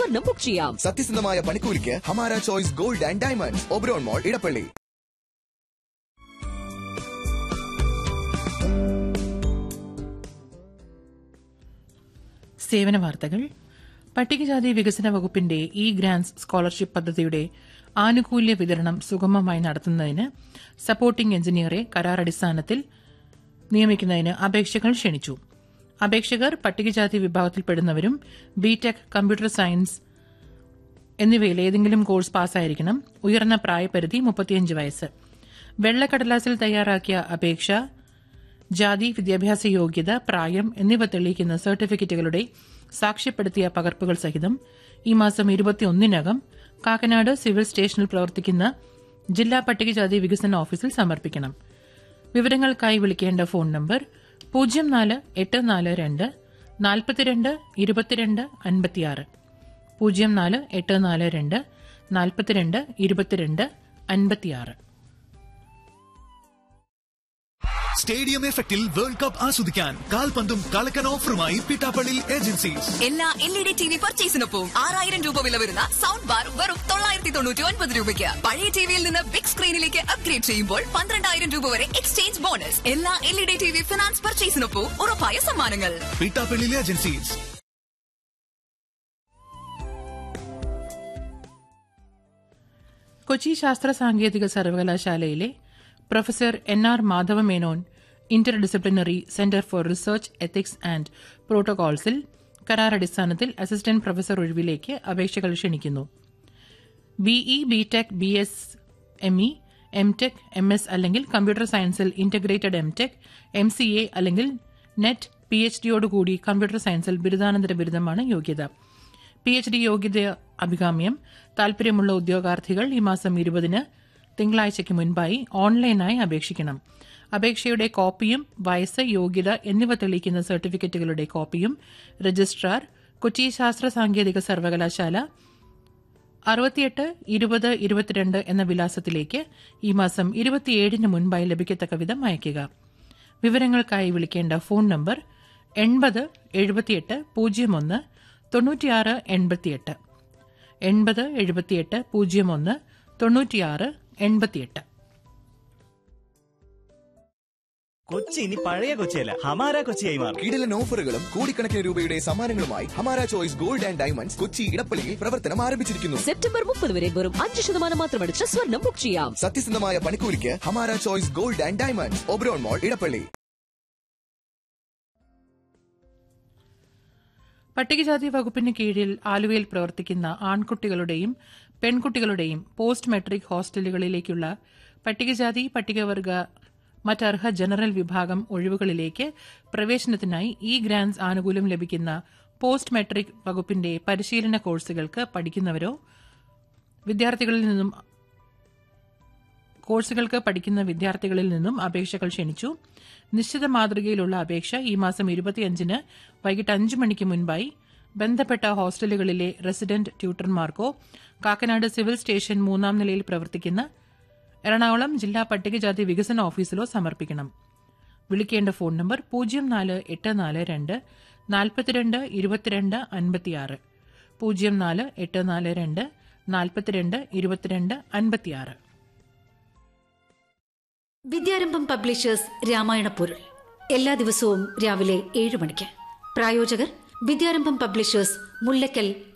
സ്വർണം ബുക്ക് ചെയ്യാം സത്യസന്ധമായ പണിക്കൂലിക്ക് Hamara choice gold and diamonds Oberon mall Edappally സേവന വാർത്തകൾ പട്ടികജാതി വികസന വകുപ്പിന്റെ ഇ ഗ്രാന്റ്സ് സ്കോളർഷിപ്പ് പദ്ധതിയുടെ ആനുകൂല്യ വിതരണം സുഗമമായി നടത്തുന്നതിന് സപ്പോർട്ടിംഗ് എഞ്ചിനീയറെ കരാറടിസ്ഥാനത്തിൽ നിയമിക്കുന്നതിന് അപേക്ഷകൾ ക്ഷണിച്ചു അപേക്ഷകർ പട്ടികജാതി വിഭാഗത്തിൽപ്പെടുന്നവരും ബിടെക് കമ്പ്യൂട്ടർ സയൻസ് എന്നിവയിൽ ഏതെങ്കിലും കോഴ്സ് പാസ്സായിരിക്കണം ഉയർന്ന പ്രായപരിധി മുപ്പത്തിയഞ്ച് വയസ്സ് വെള്ളക്കടലാസിൽ തയ്യാറാക്കിയ അപേക്ഷ ജാതി വിദ്യാഭ്യാസ യോഗ്യത പ്രായം എന്നിവ തെളിയിക്കുന്ന സർട്ടിഫിക്കറ്റുകളുടെ സാക്ഷ്യപ്പെടുത്തിയ പകർപ്പുകൾ സഹിതം ഈ മാസം ഇരുപത്തിയൊന്നിനകം കാക്കനാട് സിവിൽ സ്റ്റേഷനിൽ പ്രവർത്തിക്കുന്ന ജില്ലാ പട്ടികജാതി വികസന ഓഫീസിൽ സമർപ്പിക്കണം വിവരങ്ങൾക്കായി വിളിക്കേണ്ട ഫോൺ നമ്പർ പൂജ്യം നാല് എട്ട് നാല് രണ്ട് നാൽപ്പത്തിരണ്ട് ഇരുപത്തിരണ്ട് അൻപത്തിയാറ് പൂജ്യം നാല് എട്ട് നാല് രണ്ട് നാൽപ്പത്തിരണ്ട് ഇരുപത്തിരണ്ട് അൻപത്തിയാറ് സ്റ്റേഡിയം എഫക്റ്റിൽ വേൾഡ് കപ്പ് ആസ്വദിക്കാൻ കാൽപന്തും കളക്കൻ ഓഫറുമായി പിട്ടാപ്പള്ളി ഏജൻസീസ് എല്ലാ L E D T V പർച്ചേസിനൊപ്പം ആറായിരം രൂപ വില വരുന്ന സൗണ്ട് ബാർ വെറും തൊള്ളായിരത്തി തൊണ്ണൂറ്റി ഒൻപത് രൂപയ്ക്ക് പഴയ ടിവിയിൽ നിന്ന് ബിഗ് സ്ക്രീനിലേക്ക് അപ്ഗ്രേഡ് ചെയ്യുമ്പോൾ പന്ത്രണ്ടായിരം രൂപ വരെ എക്സ്ചേഞ്ച് ബോണസ് എല്ലാ L E D T V finance പർച്ചേസിനൊപ്പം ഉറപ്പായ സമ്മാനങ്ങൾ പിട്ടാപ്പള്ളി ഏജൻസീസ് കൊച്ചി ശാസ്ത്ര സാങ്കേതിക സർവകലാശാലയിലെ professor N R Madhava Menon interdisciplinary centre for research ethics and പ്രോട്ടോകോൾസിൽ കരാറടിസ്ഥാനത്തിൽ അസിസ്റ്റന്റ് പ്രൊഫസർ ഒഴിവിലേക്ക് അപേക്ഷകൾ ക്ഷണിക്കുന്നു BE B Tech B S M E M tech M S അല്ലെങ്കിൽ കമ്പ്യൂട്ടർ സയൻസിൽ integrated M tech M C A അല്ലെങ്കിൽ നെറ്റ് പി എച്ച് ഡിയോടുകൂടി computer സയൻസിൽ ബിരുദാനന്തര ബിരുദമാണ് യോഗ്യത പി എച്ച് ഡി യോഗ്യത അഭികാമ്യം താൽപര്യമുള്ള ഉദ്യോഗാർത്ഥികൾ ഈ മാസം ഇരുപതിന് തിങ്കളാഴ്ചയ്ക്ക് മുൻപായി ഓൺലൈനായി അപേക്ഷിക്കണം അപേക്ഷയുടെ കോപ്പിയും വയസ്സ് യോഗ്യത എന്നിവ തെളിയിക്കുന്ന സർട്ടിഫിക്കറ്റുകളുടെ കോപ്പിയും രജിസ്ട്രാർ കൊച്ചി ശാസ്ത്ര സാങ്കേതിക സർവകലാശാല അറുപത്തിയെട്ട് ഇരുപത് ഇരുപത്തിരണ്ട് എന്ന വിലാസത്തിലേക്ക് ഈ മാസം ഇരുപത്തിയേഴിന് മുൻപായി ലഭിക്കത്തക്ക വിധം അയയ്ക്കുക വിവരങ്ങൾക്കായി വിളിക്കേണ്ട ഫോൺ നമ്പർ എൺപത് എഴുപത്തിയെട്ട് പൂജ്യം ഒന്ന് തൊണ്ണൂറ്റിയാറ് എൺപത്തിയെട്ട് എൺപത് എഴുപത്തിയെട്ട് പൂജ്യം ഒന്ന് തൊണ്ണൂറ്റിയാറ് എൺപത്തിയെട്ട് കൊച്ചി ഇനി പഴയ കൊച്ചിയല്ല ഹമാര കൊച്ചിയായി മാറും കിടിലൻ ഓഫറുകളും കോടിക്കണക്കിന് രൂപയുടെ സമ്മാനങ്ങളുമായി Hamara choice gold and diamonds Kochi ഇടപ്പള്ളിയിൽ പ്രവർത്തനം ആരംഭിച്ചിരിക്കുന്നു സെപ്റ്റംബർ മുപ്പത് വരെ വെറും അഞ്ച് ശതമാനം മാത്രമടിച്ച് സ്വർണം ബുക്ക് ചെയ്യാം സത്യസന്ധമായ പണിക്കൂലിക്ക് Hamara choice gold and diamonds Oberon mall Edappally പട്ടികജാതി വകുപ്പിന് കീഴിൽ ആലുവയിൽ പ്രവർത്തിക്കുന്ന ആൺകുട്ടികളുടെയും പെൺകുട്ടികളുടെയും പോസ്റ്റ് മെട്രിക് ഹോസ്റ്റലുകളിലേക്കുള്ള പട്ടികജാതി പട്ടികവർഗ മറ്റർഹ ജനറൽ വിഭാഗം ഒഴിവുകളിലേക്ക് പ്രവേശനത്തിനായി ഇ ഗ്രാന്റ്സ് ആനുകൂല്യം ലഭിക്കുന്ന പോസ്റ്റ് മെട്രിക് വകുപ്പിന്റെ പരിശീലന കോഴ്സുകൾക്ക് പഠിക്കുന്നവരോ വിദ്യാർത്ഥികളിൽ നിന്നും കോഴ്സുകൾക്ക് പഠിക്കുന്ന വിദ്യാർത്ഥികളിൽ നിന്നും അപേക്ഷകൾ ക്ഷണിച്ചു നിശ്ചിത മാതൃകയിലുള്ള അപേക്ഷ ഈ മാസം ഇരുപത്തിയഞ്ചിന് വൈകിട്ട് അഞ്ച് മണിക്ക് മുൻപായി ബന്ധപ്പെട്ട ഹോസ്റ്റലുകളിലെ റെസിഡന്റ് ട്യൂട്ടർമാർക്കോ കാക്കനാട് സിവിൽ സ്റ്റേഷൻ മൂന്നാം നിലയിൽ പ്രവർത്തിക്കുന്ന എറണാകുളം ജില്ലാ പട്ടികജാതി വികസന ഓഫീസിലോ സമർപ്പിക്കണം വിളിക്കേണ്ട ഫോൺ നമ്പർ പൂജ്യം നാല് എട്ട് നാല് രണ്ട് നാൽപ്പത്തിരണ്ട് ഇരുപത്തിരണ്ട് അൻപത്തിയാറ് പൂജ്യം നാല് എട്ട് നാല് രണ്ട് നാൽപ്പത്തിരണ്ട് ഇരുപത്തിരണ്ട് അൻപത്തിയാറ് വിദ്യാരംഭം പബ്ലിഷേഴ്സ് രാമായണ പൊരുൾ എല്ലാ ദിവസവും രാവിലെ ഏഴ് മണിക്ക് പ്രായോജകർ വിദ്യാരംഭം പബ്ലിഷേഴ്സ് മുല്ലക്കൽ